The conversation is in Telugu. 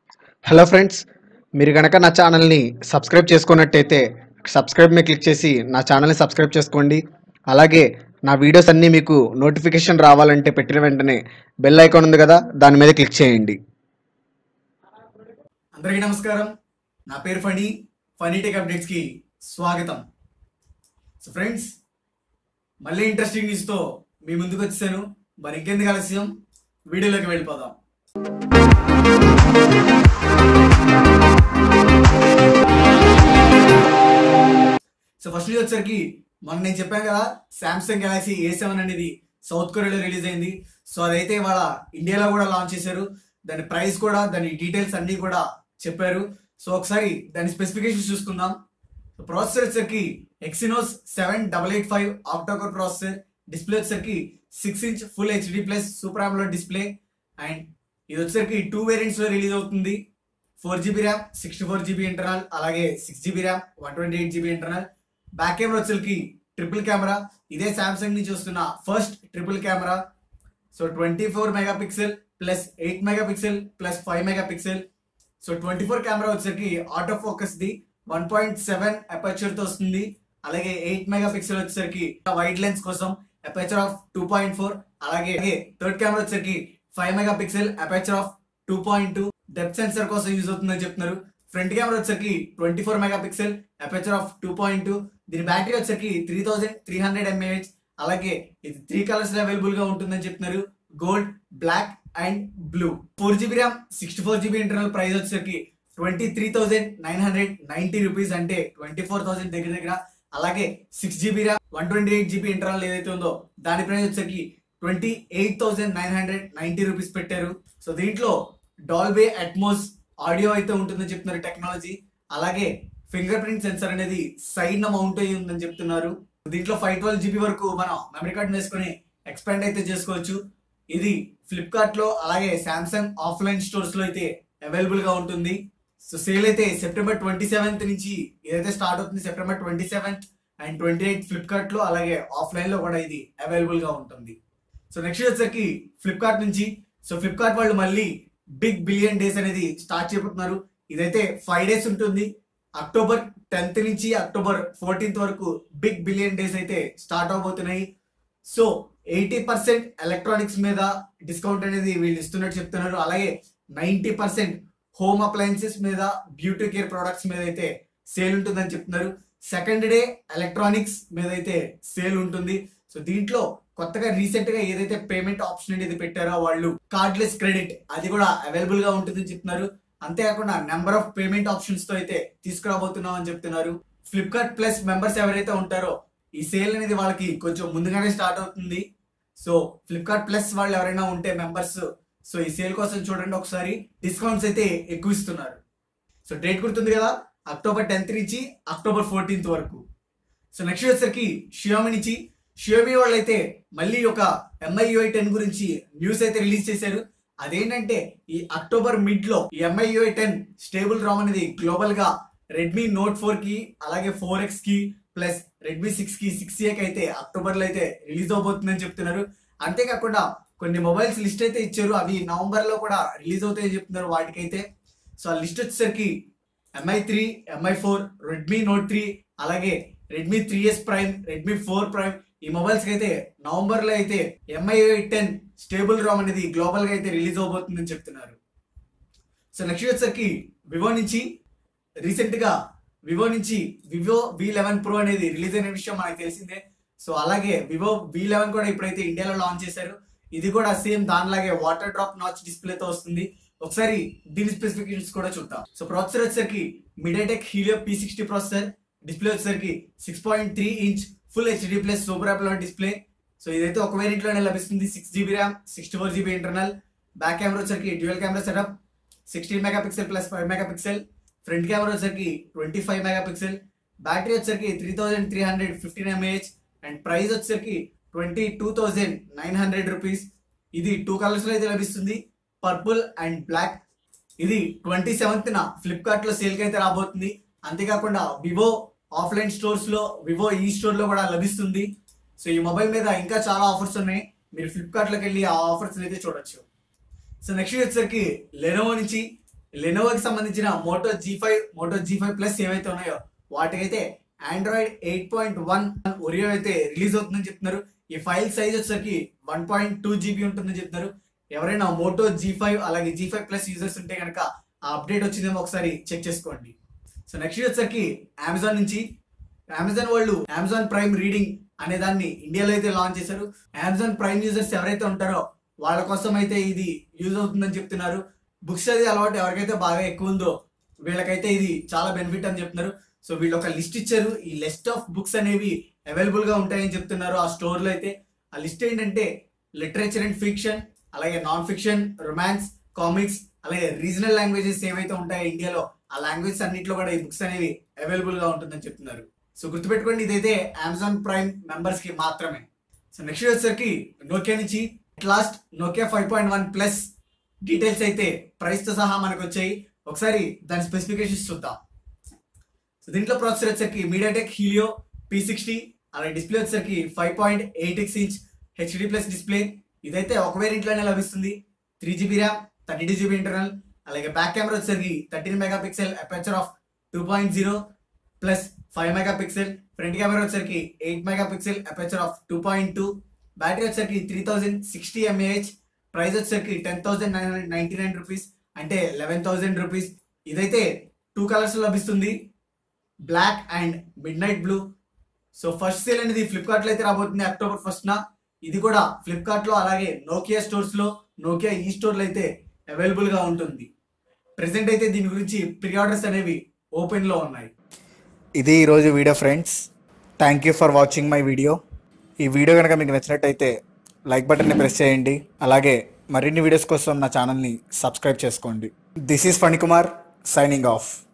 హలో ఫ్రెండ్స్ మీరు కనుక నా ఛానల్ని సబ్స్క్రైబ్ చేసుకున్నట్టయితే సబ్స్క్రైబ్ మీద క్లిక్ చేసి నా ఛానల్ని సబ్స్క్రైబ్ చేసుకోండి అలాగే నా వీడియోస్ అన్నీ మీకు నోటిఫికేషన్ రావాలంటే పెట్టిన వెంటనే బెల్ ఐకాన్ ఉంది కదా దాని మీద క్లిక్ చేయండి అందరికీ నమస్కారం నా పేరు ఫనీ ఫనీ టెక్ అప్డేట్స్కి స్వాగతం సో ఫ్రెండ్స్ మళ్ళీ ఇంట్రెస్టింగ్ న్యూస్తో మీ ముందుకు వచ్చాను మరి ఇంకెందుకు ఆలస్యం వీడియోలోకి వెళ్ళిపోదాం సో ఫస్ట్ న్యూస్ వచ్చరికి మొన్న నేను చెప్పాను కదా సామ్సంగ్ గెలాక్సీ ఏ సెవెన్ అనేది సౌత్ కొరియాలో రిలీజ్ అయింది సో అదైతే వాళ్ళ ఇండియాలో కూడా లాంచ్ చేశారు దాని ప్రైస్ కూడా దాని డీటెయిల్స్ అన్ని కూడా చెప్పారు సో ఒకసారి దాని స్పెసిఫికేషన్స్ చూసుకుందాం ప్రాసెసర్ వచ్చరికి Exynos seven double eight five octacore processor display వచ్చరికి six inch full HD plus super AMOLED display and ఇది వచ్చరికి టూ వేరియంట్స్ లో రిలీజ్ అవుతుంది four GB RAM sixty four GB internal అలాగే six GB RAM one twenty eight GB internal back camera వచ్చరికి ట్రిపుల్ కెమెరా ఇదే సామ్సంగ్ నుంచి వస్తున్న first triple camera so twenty four megapixel plus eight megapixel plus five mega pixel so twenty four camera వచ్చరికి autofocus the one point seven aperture తో వస్తుంది అలాగే ఎయిట్ మెగా పిక్సెల్ వచ్చేసరికి వైడ్ లెన్స్ కోసం aperture of two point four అలాగే థర్డ్ కెమెరా వచ్చరికి five megapixel aperture of two point two depth sensor కోసం యూజ్ అవుతుందని చెప్తున్నారు ఫ్రంట్ కెమెరా వచ్చరికి twenty four megapixel aperture of two point two దీని బ్యాటరీ వచ్చరికి three thousand three hundred mAh అలాగే ఇది త్రీ కలర్స్ లో అవైలబుల్ గా ఉంటుందని చెప్తున్నారు gold black and blue four GB RAM sixty four GB internal price వచ్చేసరికి twenty three thousand nine hundred ninety rupees అంటే ట్వంటీ ఫోర్ థౌసండ్ దగ్గర దగ్గర అలాగే six GB RAM one twenty eight GB internal ఏదైతే ఉందో దాని ప్రైస్ వచ్చేసరికి twenty eight thousand nine hundred ninety rupees పెట్టారు సో దీంట్లో డాల్బే అట్మోస్ ఆడియో అయితే ఉంటుందని చెప్తున్నారు టెక్నాలజీ అలాగే ఫింగర్ ప్రింట్ సెన్సర్ అనేది సైడ్ మౌంట్ అయ్యి ఉందని చెప్తున్నారు దీంట్లో ఫైవ్ ట్వెల్వ్ జీబీ వరకు మనం మెమరీ కార్డ్ వేసుకొని ఎక్స్పాండ్ అయితే చేసుకోవచ్చు ఇది ఫ్లిప్కార్ట్ లో అలాగే సామ్సంగ్ ఆఫ్లైన్ స్టోర్స్ లో అయితే అవైలబుల్ గా ఉంటుంది సో సేల్ అయితే సెప్టెంబర్ ట్వంటీ సెవెంత్ నుంచి ఏదైతే స్టార్ట్ అవుతుంది September twenty seventh and twenty eighth Flipkart లో అలాగే ఆఫ్లైన్ లో కూడా ఇది అవైలబుల్ గా ఉంటుంది సో నెక్స్ట్ వచ్చేసరికి ఫ్లిప్కార్ట్ నుంచి సో ఫ్లిప్కార్ట్ వాళ్ళు మళ్ళీ బిగ్ బిలియన్ డేస్ అనేది స్టార్ట్ చేయబోతున్నారు ఇదైతే ఫైవ్ డేస్ ఉంటుంది అక్టోబర్ టెన్త్ నుంచి అక్టోబర్ ఫోర్టీన్త్ వరకు బిగ్ బిలియన్ డేస్ అయితే స్టార్ట్ అవబోతున్నాయి సో ఎయిటీ పర్సెంట్ ఎలక్ట్రానిక్స్ మీద డిస్కౌంట్ అనేది వీళ్ళు ఇస్తున్నట్టు చెప్తున్నారు అలాగే నైంటీ పర్సెంట్ హోమ్ అప్లయన్సెస్ మీద బ్యూటీ కేర్ ప్రొడక్ట్స్ మీద అయితే సేల్ ఉంటుందని చెప్తున్నారు సెకండ్ డే ఎలక్ట్రానిక్స్ మీద అయితే సేల్ ఉంటుంది సో దీంట్లో కొత్తగా రీసెంట్ గా ఏదైతే పేమెంట్ ఆప్షన్ అనేది పెట్టారో వాళ్ళు కార్డ్లెస్ క్రెడిట్ అది కూడా అవైలబుల్ గా ఉంటుందని చెప్తున్నారు అంతేకాకుండా నెంబర్ ఆఫ్ పేమెంట్ ఆప్షన్స్ తో అయితే తీసుకురాబోతున్నాం అని చెప్తున్నారు ఫ్లిప్కార్ట్ ప్లస్ మెంబర్స్ ఎవరైతే ఉంటారో ఈ సేల్ అనేది వాళ్ళకి కొంచెం ముందుగానే స్టార్ట్ అవుతుంది సో ఫ్లిప్కార్ట్ ప్లస్ వాళ్ళు ఎవరైనా ఉంటే మెంబర్స్ సో ఈ సేల్ కోసం చూడండి ఒకసారి డిస్కౌంట్స్ అయితే ఎక్కువ ఇస్తున్నారు సో డేట్ గుర్తుంది కదా అక్టోబర్ టెన్త్ నుంచి అక్టోబర్ ఫోర్టీన్త్ వరకు సో నెక్స్ట్ వచ్చేసరికి షియోమి నుంచి షియోమి వాళ్ళు అయితే మళ్ళీ ఒక ఎంఐయుఐ టెన్ గురించి న్యూస్ అయితే రిలీజ్ చేశారు అదేంటంటే ఈ అక్టోబర్ మిడ్ లో ఈ ఎంఐయుఐ టెన్ స్టేబుల్ రామ్ అనేది గ్లోబల్ గా రెడ్మీ నోట్ ఫోర్ కి అలాగే ఫోర్ ఎక్స్ కి ప్లస్ రెడ్మీ సిక్స్ కి సిక్స్ కి అయితే అక్టోబర్ లో అయితే రిలీజ్ అవబోతుందని చెప్తున్నారు అంతేకాకుండా కొన్ని మొబైల్స్ లిస్ట్ అయితే ఇచ్చారు అవి నవంబర్ లో కూడా రిలీజ్ అవుతాయని చెప్తున్నారు వాటికైతే సో ఆ లిస్ట్ వచ్చేసరికి Mi three Mi four Redmi Note three అలాగే Redmi three S prime Redmi four prime ఈ మొబైల్స్ కి అయితే నవంబర్ లో అయితే ఎంఐ టెన్ స్టేబుల్ రామ్ అనేది గ్లోబల్ గా అయితే రిలీజ్ అవబోతుందని చెప్తున్నారు సో నెక్స్ట్ వచ్చేసరికి వివో నుంచి రీసెంట్ గా వివో నుంచి వివో వి లెవెన్ ప్రో అనేది రిలీజ్ అయిన విషయం మనకు తెలిసిందే సో అలాగే వివో వి లెవెన్ కూడా ఇప్పుడైతే ఇండియాలో లాంచ్ చేశారు ఇది కూడా సేమ్ దానిలాగే వాటర్ డ్రాప్ నాచ్ డిస్ప్లేతో వస్తుంది ఒకసారి దీని స్పెసిఫికేషన్స్ కూడా చూద్దాం సో ప్రాసెసర్ వచ్చేసరికి MediaTek Helio P sixty processor display వచ్చేసరికి six point three inch full HD plus super యాప్లో డిస్ప్లే సో ఇదైతే ఒక వేరియంట్ లోనే లభిస్తుంది six GB RAM sixty four GB internal back camera వచ్చేసరికి dual camera setup sixteen megapixel plus five megapixel front camera వచ్చేసరికి twenty five megapixel battery వచ్చేసరికి three thousand three hundred fifteen mAh and price వచ్చేసరికి twenty two thousand nine hundred rupees ఇది టూ కలర్స్ లో అయితే లభిస్తుంది పర్పుల్ అండ్ బ్లాక్ ఇది ట్వంటీ సెవెంత్ న ఫ్లిప్కార్ట్ లో సేల్ కి అయితే రాబోతుంది అంతేకాకుండా వివో ఆఫ్లైన్ స్టోర్స్ లో వివో ఈ స్టోర్ లో కూడా లభిస్తుంది సో ఈ మొబైల్ మీద ఇంకా చాలా ఆఫర్స్ ఉన్నాయి మీరు ఫ్లిప్కార్ట్ లోకి వెళ్ళి ఆ ఆఫర్స్ అయితే చూడొచ్చు సో నెక్స్ట్ వచ్చేసరికి లెనోవో నుంచి లెనోవోకి సంబంధించిన Moto G five Moto G five plus ఏవైతే ఉన్నాయో వాటికైతే Android eight point one Oreo అయితే రిలీజ్ అవుతుందని చెప్తున్నారు ఈ ఫైల్ సైజ్ వచ్చేసరికి వన్ పాయింట్ టూ జీబీ ఉంటుందని చెప్తున్నారు ఎవరైనా మోటో జీ ఫైవ్ అలాగే జీ ఫైవ్ ప్లస్ యూజర్స్ ఉంటే కనుక ఆ అప్డేట్ వచ్చిందేమో ఒకసారి చెక్ చేసుకోండి సో నెక్స్ట్ వచ్చేసరికి అమెజాన్ నుంచి అమెజాన్ వాళ్ళు అమెజాన్ ప్రైమ్ రీడింగ్ అనే దాన్ని ఇండియాలో అయితే లాంచ్ చేశారు అమెజాన్ ప్రైమ్ యూజర్స్ ఎవరైతే ఉంటారో వాళ్ళ కోసం అయితే ఇది యూజ్ అవుతుందని చెప్తున్నారు బుక్స్ చదివే అలవాటు ఎవరికైతే బాగా ఎక్కువ ఉందో వీళ్ళకైతే ఇది చాలా బెనిఫిట్ అని చెప్తున్నారు సో వీళ్ళు ఒక లిస్ట్ ఇచ్చారు ఈ లిస్ట్ ఆఫ్ బుక్స్ అనేవి అవైలబుల్ గా ఉంటాయని చెప్తున్నారు ఆ స్టోర్ లో అయితే ఆ లిస్ట్ ఏంటంటే లిటరేచర్ అండ్ ఫిక్షన్ అలాగే నాన్ ఫిక్షన్ రొమాన్స్ కామిక్స్ అలాగే రీజనల్ లాంగ్వేజెస్ ఏవైతే ఉంటాయో ఇండియాలో ఆ లాంగ్వేజెస్ అన్నింటిలో కూడా ఈ బుక్స్ అనేవి అవైలబుల్ గా ఉంటుందని చెప్తున్నారు సో గుర్తుపెట్టుకోండి ఇదైతే అమెజాన్ ప్రైమ్ మెంబర్స్ కి మాత్రమే సో నెక్స్ట్ వచ్చేసరికి నోకియా నుంచి at last Nokia five point one plus details అయితే ప్రైస్ తో సహా మనకు వచ్చాయి ఒకసారి దాని స్పెసిఫికేషన్స్ చూద్దాం సో దీంట్లో ప్రాసెసర్ వచ్చేసరికి మీడియాటెక్ హీలియో పీ సిక్స్టీ అలాగే డిస్ప్లే వచ్చేసరికి five point eight X inch HD plus display ఇదైతే ఒక వేరియంట్లోనే లభిస్తుంది three GB RAM thirty two GB internal అలాగే బ్యాక్ కెమెరా వచ్చేసరికి thirteen megapixel aperture of two point zero plus five megapixel front camera వచ్చేసరికి eight megapixel aperture of two point two battery వచ్చేసరికి three thousand sixty mAh price వచ్చేసరికి ten thousand nine hundred ninety nine rupees అంటే లెవెన్ థౌసండ్ రూపీస్ ఇదైతే టూ కలర్స్ లభిస్తుంది black and midnight blue so first sale అనేది ఫ్లిప్కార్ట్ లో అయితే రాబోతుంది అక్టోబర్ ఫస్ట్ నా ఇది కూడా ఫ్లిప్కార్ట్ లో అలాగే నోకియా స్టోర్స్ లో నోకియా ఈ స్టోర్ లో అయితే అవైలబుల్ గా ఉంటుంది ప్రెసెంట్ అయితే దీని గురించి ప్రీ ఆర్డర్స్ అనేవి ఓపెన్ లో ఉన్నాయి ఇది ఈరోజు video friends thank you for watching my video ఈ వీడియో కనుక మీకు నచ్చినట్టయితే లైక్ బటన్ని ప్రెస్ చేయండి అలాగే మరిన్ని వీడియోస్ కోసం నా ఛానల్ని సబ్స్క్రైబ్ చేసుకోండి this is Phanikumar signing of